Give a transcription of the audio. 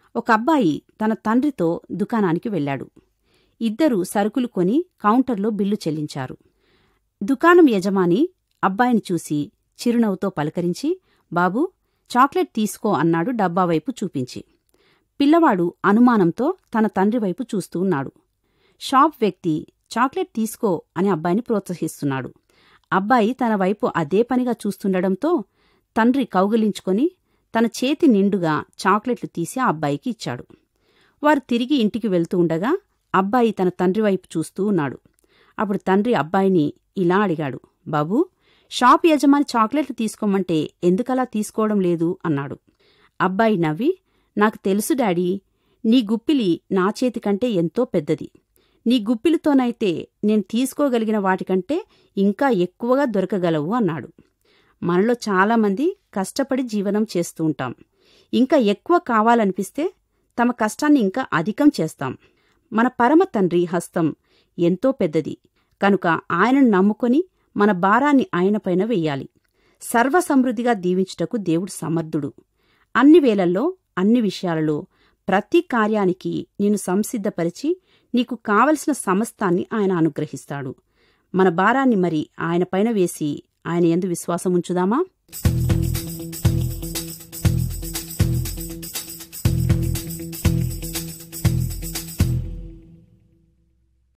ఒక అబ్బాయి తన తండ్రితో దుకాణానికి వెళ్ళాడు ఇద్దరు సరుకులు కొని కౌంటర్లో బిల్లు చెల్లించారు దుకాణం యజమాని అబ్బాయిని చూసి చిరునవ్వుతో పలకరించి బాబూ చాక్లెట్ తీసుకో అన్నాడు డబ్బా వైపు చూపించి పిల్లవాడు అనుమానంతో తన తండ్రి వైపు చూస్తూ ఉన్నాడు షాప్ వ్యక్తి చాక్లెట్ తీసుకో అని అబ్బాయిని ప్రోత్సహిస్తున్నాడు అబ్బాయి తన వైపు అదే పనిగా చూస్తుండడంతో తండ్రి కౌగిలించుకొని తన చేతి నిండుగా చాక్లెట్లు తీసి ఆ అబ్బాయికి ఇచ్చాడు వారు తిరిగి ఇంటికి వెళ్తూ ఉండగా అబ్బాయి తన తండ్రి వైపు చూస్తూ ఉన్నాడు అప్పుడు తండ్రి అబ్బాయిని ఇలా అడిగాడు బాబూ షాప్ యజమాని చాక్లెట్లు తీసుకోమంటే ఎందుకలా తీసుకోవడం లేదు అన్నాడు అబ్బాయి నవ్వి నాకు తెలుసు డాడీ నీ గుప్పిలి నా చేతికంటే ఎంతో పెద్దది నీ గుప్పిలితోనైతే నేను తీసుకోగలిగిన వాటికంటే ఇంకా ఎక్కువగా దొరకగలవు అన్నాడు మనలో చాలామంది కష్టపడి జీవనం చేస్తూ ఉంటాం ఇంకా ఎక్కువ కావాలనిపిస్తే తమ కష్టాన్ని ఇంకా అధికం చేస్తాం మన పరమ తండ్రి హస్తం ఎంతో పెద్దది కనుక ఆయనను నమ్ముకొని మన భారాన్ని ఆయనపైన వెయ్యాలి సర్వసమృద్ధిగా దీవించుటకు దేవుడు సమర్థుడు అన్ని వేళల్లో అన్ని విషయాలలో ప్రతి కార్యానికి నేను సంసిద్ధపరిచి నీకు కావలసిన సమస్తాన్ని ఆయన అనుగ్రహిస్తాడు మన భారాన్ని మరి ఆయన పైన వేసి ఆయన ఎందు విశ్వాసం ఉంచుదామా